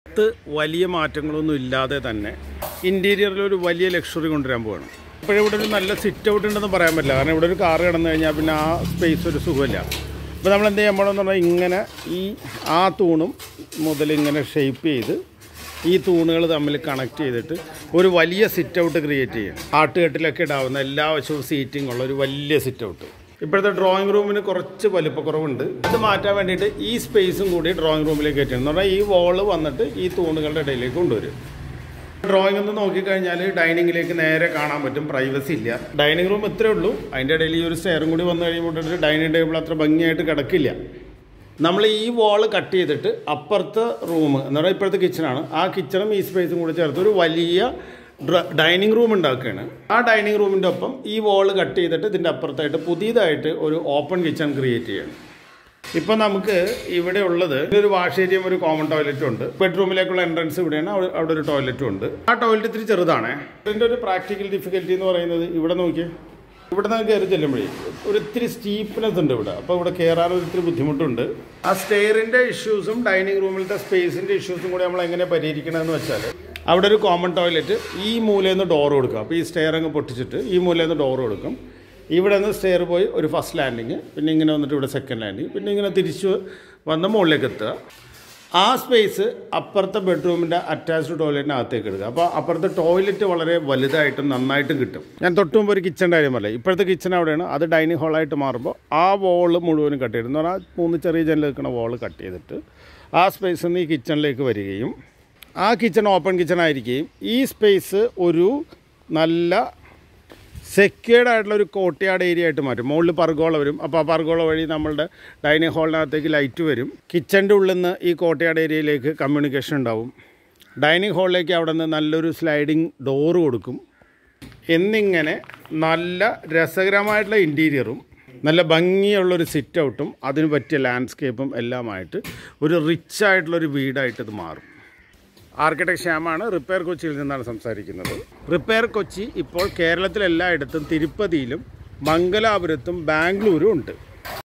ഇത് വലിയ മാറ്റങ്ങളൊന്നും ഇല്ലാതെ തന്നെ ഇൻറ്റീരിയറിൽ ഒരു വലിയ ലക്ഷറി കൊണ്ടുവരാൻ പോവാണ് ഇപ്പോഴും ഇവിടെ ഒരു നല്ല സിറ്റ് ഔട്ട് ഉണ്ടെന്ന് പറയാൻ പറ്റില്ല കാരണം ഇവിടെ ഒരു കാർ കിടന്നു കഴിഞ്ഞാൽ പിന്നെ ആ സ്പേസ് ഒരു സുഖമില്ല അപ്പോൾ നമ്മൾ എന്ത് ചെയ്യാൻ പോകണമെന്ന് പറഞ്ഞാൽ ഇങ്ങനെ ഈ ആ തൂണും മുതൽ ഇങ്ങനെ ഷേപ്പ് ചെയ്ത് ഈ തൂണുകൾ തമ്മിൽ കണക്ട് ചെയ്തിട്ട് ഒരു വലിയ സിറ്റ് ഔട്ട് ക്രിയേറ്റ് ചെയ്യും ആട്ടുകെട്ടിലൊക്കെ ഇടാവുന്ന എല്ലാ വശവും സീറ്റിംഗ് ഉള്ള ഒരു വലിയ സിറ്റ് ഔട്ട് ഇപ്പോഴത്തെ ഡ്രോയിങ് റൂമിന് കുറച്ച് വലിപ്പക്കുറവുണ്ട് ഇത് മാറ്റാൻ വേണ്ടിയിട്ട് ഈ സ്പേസും കൂടി ഡ്രോയിങ് റൂമിലേക്ക് കയറ്റണം എന്ന് പറഞ്ഞാൽ ഈ വോള് വന്നിട്ട് ഈ തൂണുകളുടെ ഇടയിലേക്ക് കൊണ്ടുവരും ഡ്രോയിങ് ഒന്ന് നോക്കിക്കഴിഞ്ഞാൽ ഡൈനിങ്ങിലേക്ക് നേരെ കാണാൻ പറ്റും പ്രൈവസി ഇല്ല ഡൈനിങ് റൂം ഇത്രേ ഉള്ളൂ അതിൻ്റെ ഇടയിൽ ഈ ഒരു സ്റ്റെയറും കൂടി വന്നു കഴിയുമ്പോൾ ഒരു ഡൈനിങ് ടേബിൾ അത്ര ഭംഗിയായിട്ട് കിടക്കില്ല നമ്മൾ ഈ വാൾ കട്ട് ചെയ്തിട്ട് അപ്പുറത്തെ റൂം എന്ന് പറഞ്ഞാൽ ഇപ്പോഴത്തെ കിച്ചണാണ് ആ കിച്ചണും ഈ സ്പേസും കൂടി ചേർത്ത് ഒരു വലിയ ഡൈനിങ് റൂം ഉണ്ടാക്കുകയാണ് ആ ഡൈനിങ് റൂമിൻ്റെ ഒപ്പം ഈ വാൾ കട്ട് ചെയ്തിട്ട് ഇതിൻ്റെ അപ്പുറത്തായിട്ട് പുതിയതായിട്ട് ഒരു ഓപ്പൺ കിച്ചൺ ക്രിയേറ്റ് ചെയ്യണം ഇപ്പം നമുക്ക് ഇവിടെ ഉള്ളത് ഒരു വാഷ് ഏരിയയും ഒരു കോമൺ ടോയ്ലറ്റും ഉണ്ട് ബെഡ്റൂമിലേക്കുള്ള എൻട്രൻസ് ഇവിടെയാണ് അവിടെ അവിടെ ഒരു ടോയ്ലറ്റും ഉണ്ട് ആ ടോയ്ലറ്റ് ഇത്തിരി ചെറുതാണ് ഇതിൻ്റെ ഒരു പ്രാക്ടിക്കൽ ഡിഫിക്കൽറ്റി എന്ന് പറയുന്നത് ഇവിടെ നോക്കിയേ ഇവിടെ നിന്ന് കയറി ചെല്ലുമ്പോഴേ ഒരു ഇത്തിരി സ്റ്റീപ്നെസ് ഉണ്ട് ഇവിടെ അപ്പോൾ ഇവിടെ കയറാൻ ഒരു ഇത്തിരി ബുദ്ധിമുട്ടുണ്ട് ആ സ്റ്റെയറിൻ്റെ ഇഷ്യൂസും ഡൈനിങ് റൂമിലത്തെ സ്പേസിൻ്റെ ഇഷ്യൂസും കൂടി നമ്മൾ എങ്ങനെ പരിഹരിക്കണമെന്ന് വെച്ചാൽ അവിടെ ഒരു കോമൺ ടോയ്ലറ്റ് ഈ മൂലയിൽ നിന്ന് ഡോർ കൊടുക്കുക അപ്പോൾ ഈ സ്റ്റെയർ അങ്ങ് പൊട്ടിച്ചിട്ട് ഈ മൂലയിൽ നിന്ന് ഡോർ കൊടുക്കും ഇവിടെ നിന്ന് സ്റ്റെയർ പോയി ഒരു ഫസ്റ്റ് ലാൻഡിങ് പിന്നെ ഇങ്ങനെ വന്നിട്ട് ഇവിടെ സെക്കൻഡ് ലാൻഡിങ് പിന്നെ ഇങ്ങനെ തിരിച്ച് വന്ന് മുകളിലേക്ക് എത്തുക ആ സ്പേസ് അപ്പുറത്തെ ബെഡ്റൂമിൻ്റെ അറ്റാച്ച്ഡ് ടോയ്ലറ്റിനകത്തേക്ക് എടുക്കുക അപ്പോൾ അപ്പുറത്തെ ടോയ്ലറ്റ് വളരെ വലുതായിട്ടും നന്നായിട്ടും കിട്ടും ഞാൻ തൊട്ട് മുമ്പ് ഒരു കിച്ചൺ കാര്യം പറയില്ല ഇപ്പോഴത്തെ കിച്ചൺ അവിടെയാണ് അത് ഡൈനിങ് ഹാളായിട്ട് മാറുമ്പോൾ ആ വോള് മുഴുവനും കട്ട് ചെയ്ത് എന്ന് പറഞ്ഞാൽ മൂന്ന് ചെറിയ ജനൽ നിൽക്കുന്ന വോള് കട്ട് ചെയ്തിട്ട് ആ സ്പേസിൽ നിന്ന് ഈ കിച്ചണിലേക്ക് വരികയും ആ കിച്ചൺ ഓപ്പൺ കിച്ചൺ ആയിരിക്കുകയും ഈ സ്പേസ് ഒരു നല്ല സെക്യൂർഡ് ആയിട്ടുള്ള ഒരു കോട്ടയാട് ഏരിയ ആയിട്ട് മാറ്റും മുകളിൽ പർഗോള വരും അപ്പോൾ ആ പർഗോള വഴി നമ്മളുടെ ഡൈനിങ് ഹാളിനകത്തേക്ക് ലൈറ്റ് വരും കിച്ചൻ്റെ ഉള്ളിൽ നിന്ന് ഈ കോട്ടയാട് ഏരിയയിലേക്ക് കമ്മ്യൂണിക്കേഷൻ ഉണ്ടാവും ഡൈനിങ് ഹാളിലേക്ക് അവിടെ നിന്ന് നല്ലൊരു സ്ലൈഡിങ് ഡോറ് കൊടുക്കും എന്നിങ്ങനെ നല്ല രസകരമായിട്ടുള്ള ഇൻറ്റീരിയറും നല്ല ഭംഗിയുള്ളൊരു സിറ്റ് ഔട്ടും അതിന് പറ്റിയ ലാൻഡ്സ്കേപ്പും എല്ലാമായിട്ട് ഒരു റിച്ച് ആയിട്ടുള്ളൊരു വീടായിട്ട് ഇത് മാറും ആർക്കിടെക്ട് ശ്യാമാണ് റിപ്പയർ കൊച്ചിയിൽ നിന്നാണ് സംസാരിക്കുന്നത് റിപ്പയർ കൊച്ചി ഇപ്പോൾ കേരളത്തിലെല്ലായിടത്തും തിരുപ്പതിയിലും മംഗലാപുരത്തും ബാംഗ്ലൂരും ഉണ്ട്